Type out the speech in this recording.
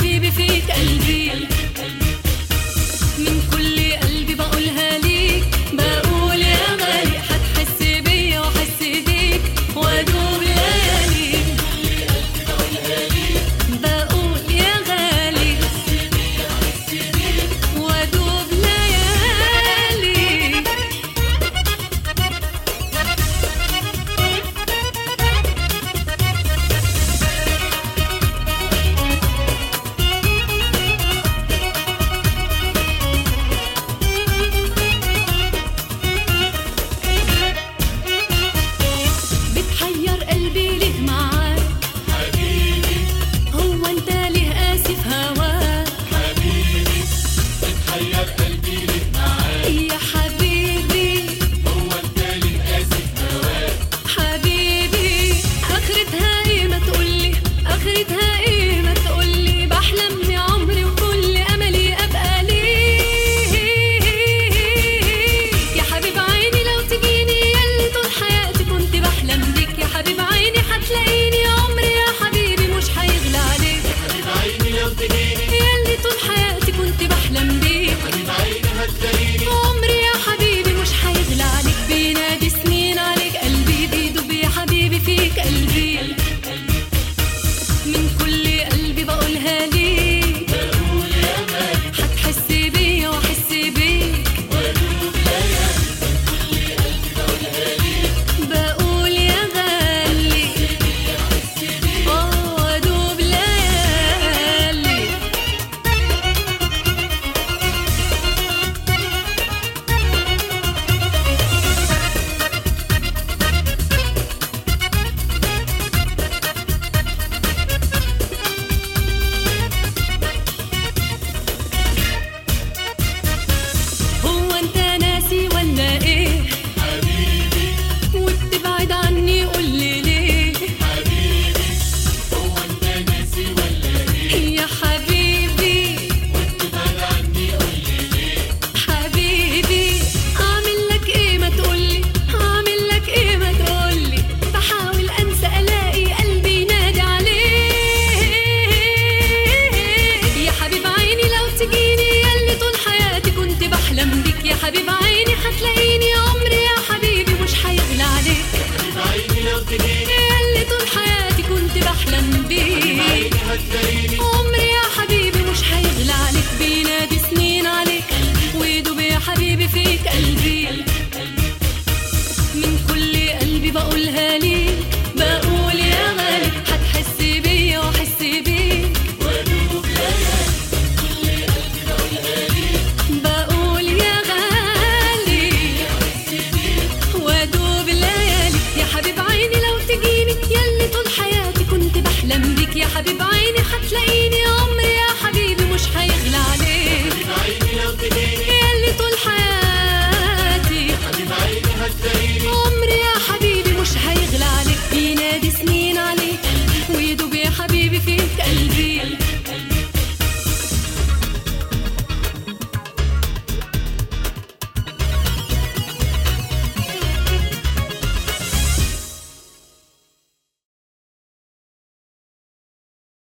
حبيبي فيك قلبي من كل قلبي بقولها ليك بقول يا غالي هتحس بيا واحس بيك وادوب ليالي بقول يا غالي وادوب ليالي بتحير قلبي ليه معاك حبيبي هو انت ليه قاسي في هواك حبيبي بتحير قلبي ليه معاك يا حبيبي هو انت اللي قاسي هواك حبيبي اخرتها ايه ما تقولي اخرتها ايه ما تقولي بحلم يا عمري وكل املي ابقى ليك يا حبيب عيني لو تجيني ياللي طول حياتي كنت بحلم بيك يا حبيب عيني هتلاقيني يا عمري يا حبيبي مش هيغلى عليك حبيب عيني لو تجيني ياللي طول حياتي كنت بحلم بيك حبيب عيني هتلاقيني عمري يا حبيبي مش هيغلى عليك بينادي سنين عليك قلبي بيدوب يا حبيبي فيك قلبي من كل قلبي بقولها ليك بقول يا غالي هتحس بيا واحس بيك وادوب ليالي كل قلبي بقولها ليك بقول يا غالي اه وادوب ليالي هو انت ناسي ولا ايه حبيبي وبتبعد عني قولي ليه حبيبي هو انت ناسي ولا ايه يا حبيبي وبتبعد عني قولي ليه حبيبي اعمل لك ايه ما تقولي اعمل لك ايه ما تقولي بحاول انسى الاقي قلبي ينادي عليك يا حبيب عيني لو تجيني ياللي طول حياتي كنت بحلم بيك يا حبيب عيني هتلاقيني يا عمري يا حبيبي مش هيغلى عليك حبيب عيني لو تجيني ياللي طول حياتي كنت بحلم حبيب بيك عيني هتلاقيني